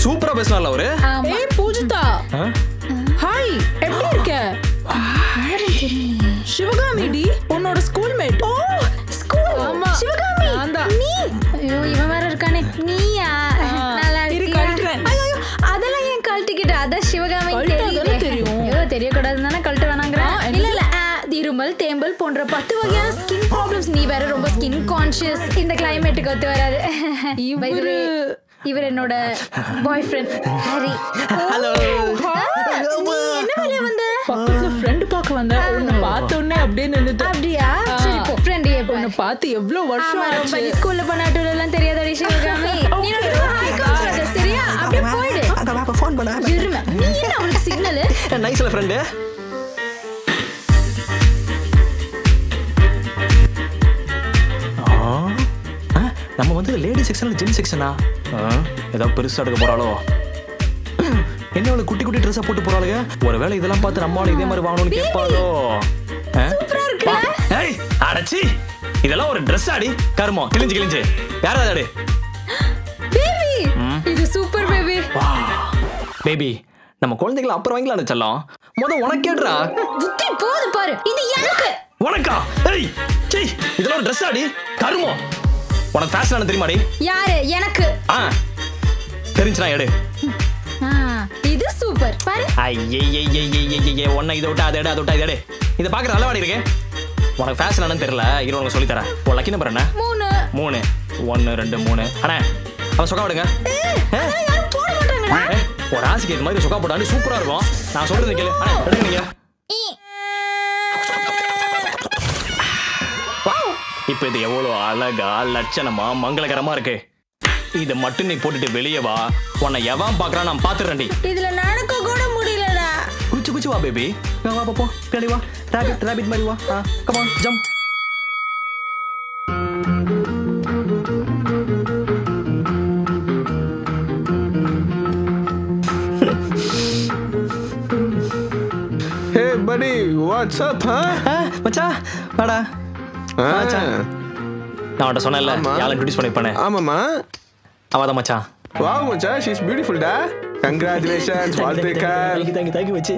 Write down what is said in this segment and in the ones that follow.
சூப்பரா பேசினார்ல அவரு ஏய் பூஜிதா ஆ? ஹாய் எப்படி இருக்க சிவகாமி டி உன்னோட ஸ்கூல் மேட் ஓ ஸ்கூல் ஆமா. சிவகாமி நான் தான். நீ ஐயோ இவன் வேற இருக்கானே நீயா நல்லா இரு, இருக்கியா கழட்டுறேன். ஐயோ ஐயோ, அதெல்லாம் ஏன் கழட்டிக்கிட்ட அதான் சிவகாமி கழட்ட தானே தெரியும். ஐயோ தெரியக்கூடாதுன்னு தானே கழட்ட வேணாங்கிற ஆ, என்னது? இல்ல இல்ல ஆ, இருமல் தேம்பல் போன்ற பத்து வகையான ஸ்கின் ப்ராப்ளம்ஸ் நீ வேற ரொம்ப ஸ்கின் கான்ஷியஸ் இந்த கிளைமேட்டுக்கு ஒத்து வராது By the way, இவரு- இவர் என்னோட பாய் ஃப்ரெண்ட் ஹரி ஹலோ நீ என்ன வேலையா வந்த பக்கத்துல ஃப்ரெண்ட் பார்க்க வந்தேன் உன்னை பார்த்த உடனே அப்படியே நின்னுட்டு அப்படியா சரி போ ஃப்ரெண்ட் உன்னை பார்த்து எவ்வளவு வருஷம் ஆமா ரொம்ப ஆச்சு நீ ஸ்கூல்ல பண்ண டூர் எல்லாம் தெரியாத சிவகாமி நீ எனக்கு ஹாய் காமிச்சாத சரியா அப்படியே போயிடு ஃபோன் பண்ண இருமை நீ என்ன அவளுக்கு சிக்னல் நைஸ்ல ஃப்ரெண்டு நம்ம வந்து லேடி செக்ஷன்ல ஜென் செக்ஷனா ஏதோ பெருசா எடுக்க போறாளோ என்ன அவளை குட்டி குட்டி ட்ரெஸ்ஸா போட்டு போறாளுங்க ஒருவேளை இதெல்லாம் பார்த்து நம்ம ஆளு இதே மாதிரி வாங்கணும்னு கேட்பாளோ ஆ? வா. ஏய், அடச்சி இதெல்லாம் ஒரு ட்ரெஸ் ஆடி கருமம் கிழிஞ்சு கிழிஞ்சு யார் அதாடி பேபி இது சூப்பர் பேபி வா பேபி நம்ம குழந்தைகளை அப்புறம் வாங்கலாம் செல்லம் முத உனக்கு கேடுறா புத்தி போது பாரு இது எனக்கு உனக்கா ஏய் சீ இதெல்லாம் ஒரு ட்ரெஸ் ஆடி கருமம் உனக்கு ஃபேஷன் தெரியுமாடி யாரு எனக்கு ஆ தெரிஞ்சுனா எடு ஆ, இது சூப்பர் பாரு ஐயே உன்னை இதை விட்டா அதை எடு அதை விட்டா இதை எடு இதை பார்க்குற நல்லவாடி இருக்கு உனக்கு ஃபேஷன் என்னன்னு தெரியல இரு உனக்கு சொல்லி தரேன் உன் லக்கி நம்பர் என்ன மூணு மூணு ஒன்று ரெண்டு மூணு அண்ணா அவன் சொக்கா விடுங்க அதெல்லாம் யாரும் போட மாட்டாங்கடா ஏய், ஒரு ஆசைக்கு ஏற்ற மாதிரி சொக்கா போட்டாண்டி சூப்பரா இருக்கும் நான் சொல்றது கேளு அண்ணா எடுங்க நீங்க ஈ. இப்போ இது எவ்வளோ அழகா லட்சணமா மங்களகரமா இருக்கு இதை மட்டும் நீ போட்டுட்டு வெளியே வா உன்னை எவன் பார்க்கறான் நான் பார்த்துறேன்டி இதுல நடக்க கூட முடியலடா குச்சி குச்சி வா பேபி வா வா பாப்போம் பின்னாடி வா ராபிட் ராபிட் மாதிரி வா ஆ கமான் ஜம்ப் ஹே படி வாட்ஸ் அப் ஆ மச்சா வாடா மச்சான். நான் அவன்கிட்ட சொன்னேன்ல ஆமா. யாரும் இன்ட்ரடியூஸ் பண்ணிருப்பானே ஆமாமா அவதான் மச்சான் வாவ் மச்சான் ஷீ இஸ் பியூட்டிஃபுல் டா கங்க்ராச்சுலேஷன்ஸ் வாழ்த்துக்கள் தேங்க்யூ தேங்க்யூ தேங்க்யூ வச்சு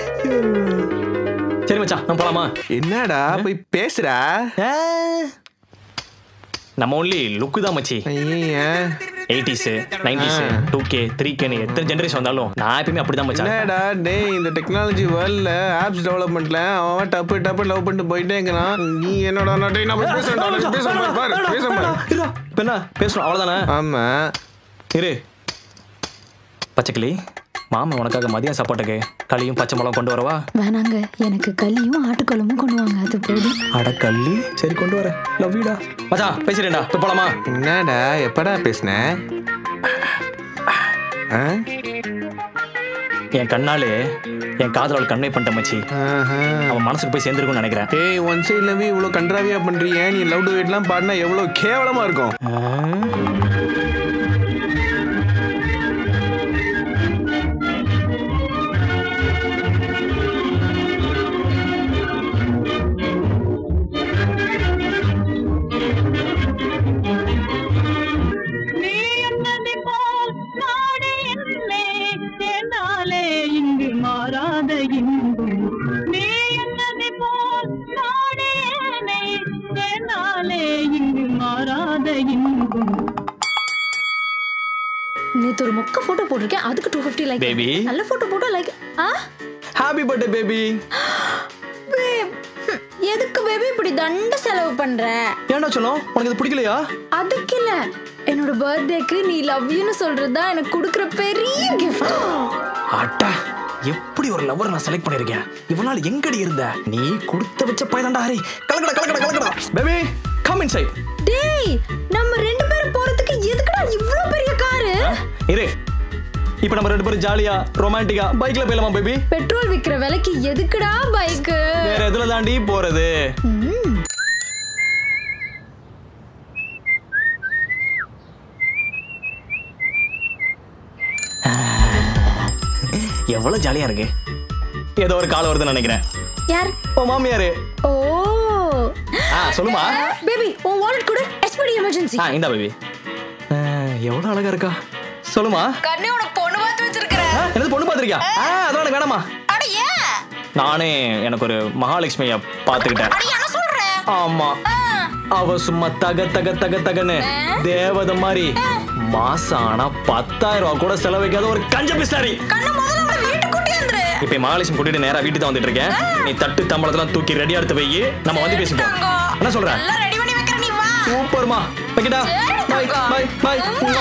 சரி மச்சான் நான் போலாமா என்னடா போய் பேசுறா ஆ. நம்ம ஒன்லி லுக்கு தான் மச்சி ஐயா eighties nineties two K three கேன்னு எத்தனை ஜென்ரேஷன் வந்தாலும் நான் எப்பயுமே அப்படிதான் மச்சான் என்னடா டேய் இந்த டெக்னாலஜி வேர்ல்ட்ல ஆப்ஸ் டெவலப்மெண்ட்ல அவன் டப்பு டப்பு லவ் பண்ணிட்டு போயிட்டே இருக்கிறான் நீ என்னடா நான் டேய் நம்ம பேசுறோம் பேசுறோம் பாரு பேசுறோம் பாரு இருடா, இப்ப என்ன பேசணும் அவ்வளவுதானே ஆமா இரு பச்சைக்கிளி மாமா உனக்காக மதியம் சாப்பாட்டுக்கு களியும் பச்சை மிளகும் கொண்டு வரவா வேணாங்க எனக்கு களியும் ஆட்டுக்கொழும்பும் கொண்டு வாங்க அது போதும் அட கள்ளி சரி கொண்டு வரேன் லவ் யூடா மச்சான் பேசுறேன்டா இப்ப போலாமா என்னடா எப்படா பேசுன ஆ? என் கண்ணாலே என் காதலோட கண்ணை பண்ணிட்ட மச்சி ஆஹா. அவன் மனசுக்கு போய் சேர்ந்துருக்கும்னு நினைக்கிறேன் ஏய் ஒன் சைட்ல போய் இவ்வளோ கன்றாவியா பண்றீங்க நீ லவ் டு எல்லாம் பாடினா எவ்வளோ கேவலமா இருக்கும் நீ என்னதை போல் நாடு என்னை சேர்ந்தாலே இங்கு மாறாத இன்பம் நீ என்னதை போல் நாடு என்னை சேர்ந்தாலே இங்கு மாறாத இன்பம் நேத்து ஒரு மொக்க போட்டோ போட்டிருக்கேன் அதுக்கு டூ ஃபிஃப்டி லைக் Baby. நல்ல போட்டோ போட்டோ லைக் ஆ happy birthday baby babe. Hmm, எதுக்கு பேபி இப்படி தண்ட செலவு பண்ற ஏன்டா சொல்லும் உனக்கு இது பிடிக்கலையா அதுக்கு இல்ல என்னோட பர்த்டேக்கு நீ லவ் யூன்னு சொல்றது தான் எனக்கு கொடுக்குற பெரிய கிஃப்ட் அட்டா எப்படி ஒரு லவர் நான் செலக்ட் பண்ணிருக்கேன் இவ்வளவு நாள் எங்கடி இருந்த நீ கொடுத்து வச்ச பையன்டா ஹரி கலக்கடா கலக்கடா கலக்கடா பேபி கம் இன்சைட் டேய் நம்ம ரெண்டு பேரும் போறதுக்கு எதுக்குடா இவ்ளோ பெரிய காரு இரு இப்போ நம்ம ரெண்டு பேரும் ஜாலியா ரொமான்டிக்கா பைக்ல போயிடலாமா பேபி பெட்ரோல் விக்கிற விலைக்கு எதுக்குடா பைக்கு வேற எதுல தாண்டி போறது எவ்வளவு ஜாலியா இருக்கு ஏதோ ஒரு கால் வருதுன்னு நினைக்கிறேன் யார் ஓ மாமியாரு ஓ ஆ சொல்லுமா பேபி உன் வாலெட் கொடு எஸ்பிடி எமர்ஜென்சி ஆ இந்தா பேபி எவ்வளவு அழகா இருக்கா சொல்லுமா கண்ணு உனக்கு பொண்ணு பார்த்து வச்சிருக்கிறேன் ஆ, என்னது பொண்ணு பார்த்திருக்கியா ஆ அதெல்லாம் எனக்கு வேணாமா அட ஏன் நானே எனக்கு ஒரு மகாலட்சுமிய பாத்துக்கிட்டேன் அட என்ன சொல்ற ஆமா அவ சும்மா தக தக தக தகன்னு தேவதை மாதிரி மாசம் ஆனா பத்தாயிரம் ரூபாய் கூட செலவைக்காத ஒரு கஞ்ச பிஸ்டாரி கண்ணு முதல்ல அவளை வீட்டுக்கு கூட்டி வந்துரு இப்ப மகாலட்சுமி கூட்டிட்டு நேரா வீட்டுக்கு தான் வந்துட்டு இருக்கேன் நீ தட்டு தம்பளத்தெல்லாம் தூக்கி ரெடியா எடுத்து வை நம்ம வந்து பேசிப்போம் தங்கம். என்ன சொல்ற எல்லாம் ரெடி பண்ணி வைக்கிற நீ வா சூப்பர்மா வைக்கடா சரி, பை தங்கம். பை பை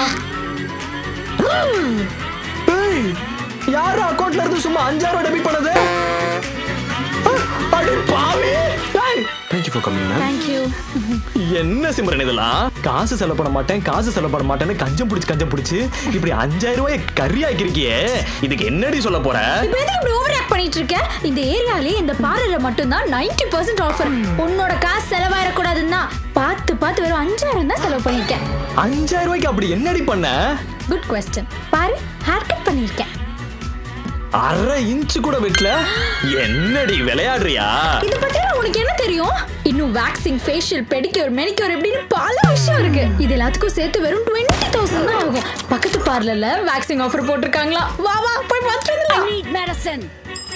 ஏய் யாரு அக்கவுண்ட்ல இருந்து சும்மா அஞ்சாயிரம் டெபிட் பண்ணது ஆ, அடி பாவி ஏய் thank you for coming ma'am thank you என்ன சிம்ரன் இதெல்லாம் காசு செலவு பண்ண மாட்டேன் காசு செலவு பண்ண மாட்டேன்னு கஞ்சம் பிடிச்சு கஞ்சம் பிடிச்சு இப்படி அஞ்சாயிரம் ரூபாய் கறி ஆக்கிருக்கியே இதுக்கு என்னடி சொல்ல போற இப்போ எதுக்கு இப்படி ஓவர் ஆக்ட் பண்ணிட்டு இருக்க இந்த ஏரியாலே இந்த பார்லர்ல மட்டும்தான் 90% பர்சன்ட் ஆஃபர் உன்னோட காசு செலவாயிடக்கூடாதுன்னா பார்த்து பார்த்து வெறும் அஞ்சாயிரம் தான் செலவு பண்ணிருக்கேன் அஞ்சாயிரம் ரூபாய்க்கு அப்படி என்னடி பண்ண குட் கொஸ்டின் பாரு ஹேர் கட் பண்ணிருக்கேன் அரை இன்ச்சு கூட வெட்டல என்னடி விளையாடுறியா இத பத்தி உனக்கு என்ன தெரியும் இன்னும் வேக்சிங் ஃபேஷியல் பெடிக்யூர் மெனிக்யூர் இப்படின்னு பல விஷயம் இருக்கு இது எல்லாத்துக்கும் சேர்த்து வெறும் டுவெண்ட்டி தௌசண்ட் தான் ஆகும் பக்கத்து பார்லர்ல வேக்சிங் ஆஃபர் போட்டிருக்காங்களா வா வா போய் பார்த்துட்டு வந்துடலாம் need medicine.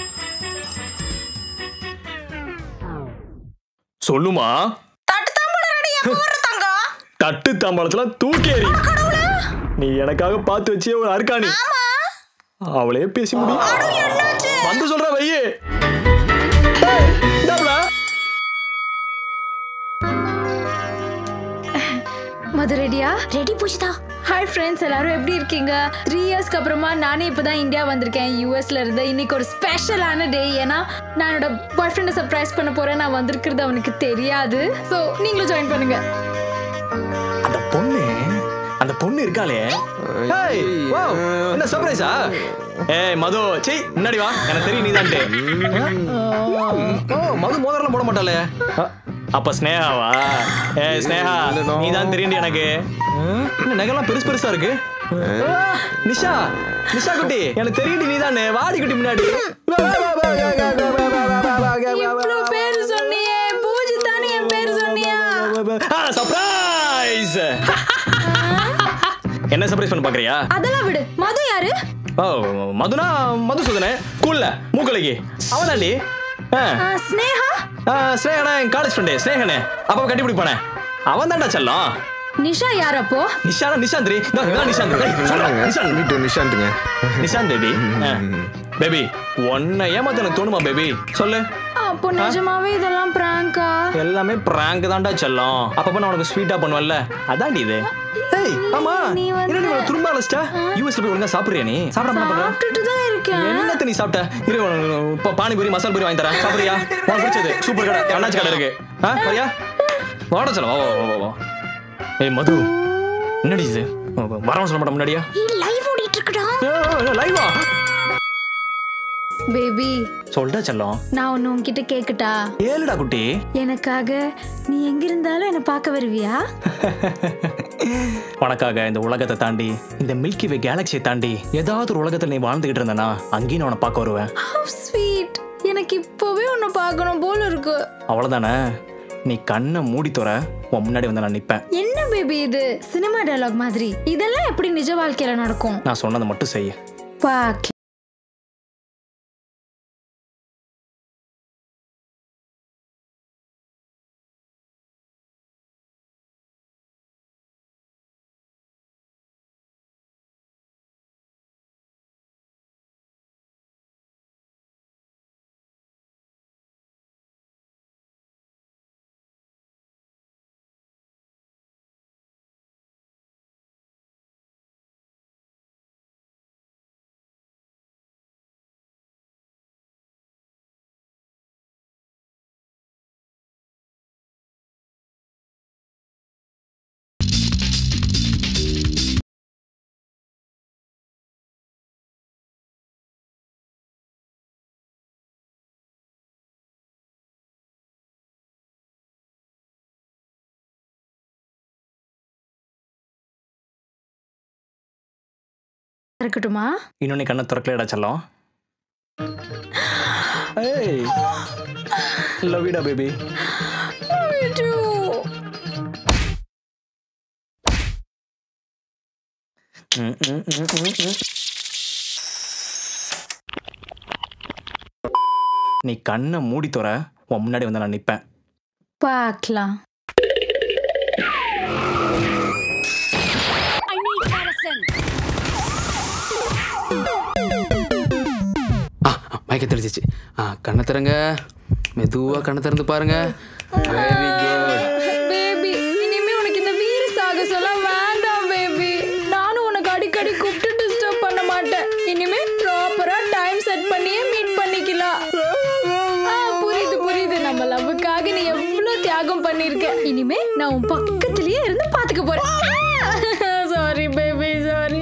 சொல்லுமா தட்டு தாம்பூலம் ரெடியா போற தங்கம் தட்டு தாம்பாளத்துல தூக்கேறி நீ எனக்காக பார்த்து வச்சே ஒரு அர்க்காணி அவளே பேசி முடியும் வந்து சொல்ற வையே ஏய், இந்தாப்புல. மது ரெடியா ரெடி பூஜிதா ஹாய் ஃப்ரெண்ட்ஸ் எல்லாரும் எப்படி இருக்கீங்க த்ரீ இயர்ஸ்க்கு அப்புறமா நானே இப்பதான் இந்தியா வந்திருக்கேன் யூஎஸ்ல இருந்து இன்னைக்கு ஒரு ஸ்பெஷலான டே ஏன்னா நான் என்னோட பாய் ஃப்ரெண்டை சர்ப்ரைஸ் பண்ண போறேன் நான் வந்திருக்கிறது அவனுக்கு தெரியாது ஸோ நீங்களும் ஜாயின் பண்ணுங்க அந்த பொண்ணு அந்த பொண்ணு இருக்காளே ஏய், wow, என்ன சர்ப்ரைஸா ஏய் மது சீ முன்னாடி வா எனக்கு தெரியும் நீதான்ட்டு ஓ மது மோதிரம்லாம் போட மாட்டாளே அ, அப்ப ஸ்னேகாவா ஏய் ஸ்னேகா நீதான் தெரியும் எனக்கு என்ன நகைலாம் பெருசு பெருசா இருக்கு ஆ, நிஷா நிஷா குட்டி எனக்கு தெரியும் நீதானே வாடி குட்டி முன்னாடி இவ்வளவு பேர் சொன்னியே பூஜி தானே என் பேர் சொன்னியா சர்ப்ரைஸ் என்ன சர்ப்ரைஸ் பண்ண பாக்குறியா அதெல்லாம் விடு மது யாரு ஓ மதுனா மதுசூதனே கூல்ல மூக்கலைக்கு அவன் தாண்டி ஆ, ஸ்னேகா ஸ்னேகனா என் காலேஜ் ஃப்ரெண்டு ஸ்னேகனே அப்பா கட்டி பிடிப்பானே அவன் தான்டா செல்லம் நிஷா யார் அப்போ நிஷானா நிஷாந்த்ரி இதோ, இவன் நிஷாந்த் ஏய், சொல்றா, நிஷாந்த் வீட்டு நிஷாந்துங்க நிஷாந்த் பேபி பேபி உன்னை ஏமாத்த எனக்கு தோணுமா பேபி சொல்லு அப்போ நிஜமாவே இதெல்லாம் பிராங்கா எல்லாமே பிராங்க் தான்டா செல்லம் அப்பப்ப நான் உனக்கு ஸ்வீட்டா பண்ணுவல்ல அதான்டி இது ஏய் ஆமா நீ வந்து- என்னடி உனக்கு துரும்ப அழைச்சிட்டா யூஎஸ்ல போய் ஒழுங்கா சாப்பிடுறியா நீ சாப்பிட மாட்டேன் சாப்பிட்டுட்டு தான் இருக்கேன் என்னத்த நீ சாப்பிட்ட இரு உனக்கு இப்போ பானிபூரி மசால் பூரி வாங்கி தரேன் சாப்பிடுறியா உனக்கு பிடிச்சது சூப்பர் கடை அண்ணாச்சி கடை இருக்கு ஆ வரியா வாட சொல்ல வா வா வா, வா வா ஏய் மது என்னடி இது வரவன் சொல்ல மாட்டேன் முன்னாடியா லைவ் ஓடிட்டு இருக்கடா லைவா பேபி சொல்லிட்டா செல்லம் நான் ஒன்னு உன்கிட்ட கேக்கட்டா ஏழுடா குட்டி எனக்காக நீ எங்க இருந்தாலும் என்ன பார்க்க வருவியா உனக்காக இந்த உலகத்தை தாண்டி இந்த மில்கி வே கேலக்சியை தாண்டி ஏதாவது ஒரு உலகத்துல நீ வாழ்ந்துகிட்டு இருந்தனா அங்கேயும் நான் உன்னை பார்க்க வருவேன் ஹவ் ஸ்வீட் எனக்கு இப்போவே உன்னை பார்க்கணும் போல இருக்கு அவ்வளவுதானே நீ கண்ணை மூடி தர உன் முன்னாடி வந்து நான் நிப்பேன் என்ன பேபி இது சினிமா டயலாக் மாதிரி இதெல்லாம் எப்படி நிஜ வாழ்க்கையில நடக்கும் நான் சொன்னதை மட்டும் செய்ய பாக்க இருக்கட்டுமா இன்னொன்னு கண்ணை திறக்கலடா செல்லம் ஏய் லவ் யூடா பேபி ம், ம், ம், ம், ம். நீ கண்ணை மூடி தோற உன் முன்னாடி வந்து நான் நிப்பேன் பார்க்கலாம் ஆ மயக்க தெளிச்சிச்சு ஆ கண்ணை திறங்க மெதுவாக கண்ணை திறந்து பாருங்க வெரி குட் பேபி இனிமே உனக்கு இந்த வீர சாகசம்லாம் வேண்டாம் பேபி நானும் உனக்கு அடிக்கடி கூப்பிட்டு டிஸ்டர்ப் பண்ண மாட்டேன் இனிமே ப்ராப்பரா டைம் செட் பண்ணியே மீட் பண்ணிக்கலாம் ஆ, புரியுது புரியுது நம்ம லவ்வுக்காக நீ எவ்வளவு தியாகம் பண்ணிருக்க இனிமே நான் உன் பக்கத்துலயே இருந்து பாத்துக்க போறேன் சாரி பேபி சாரி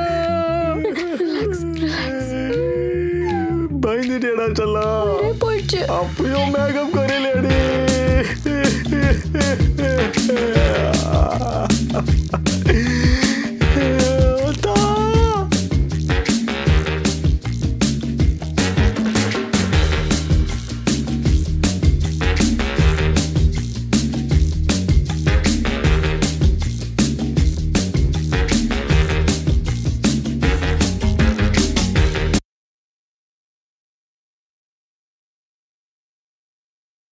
பயந்துட்டியடா செல்லம் போயிடுச்சு அப்பயும் மேகம் குறையிலடி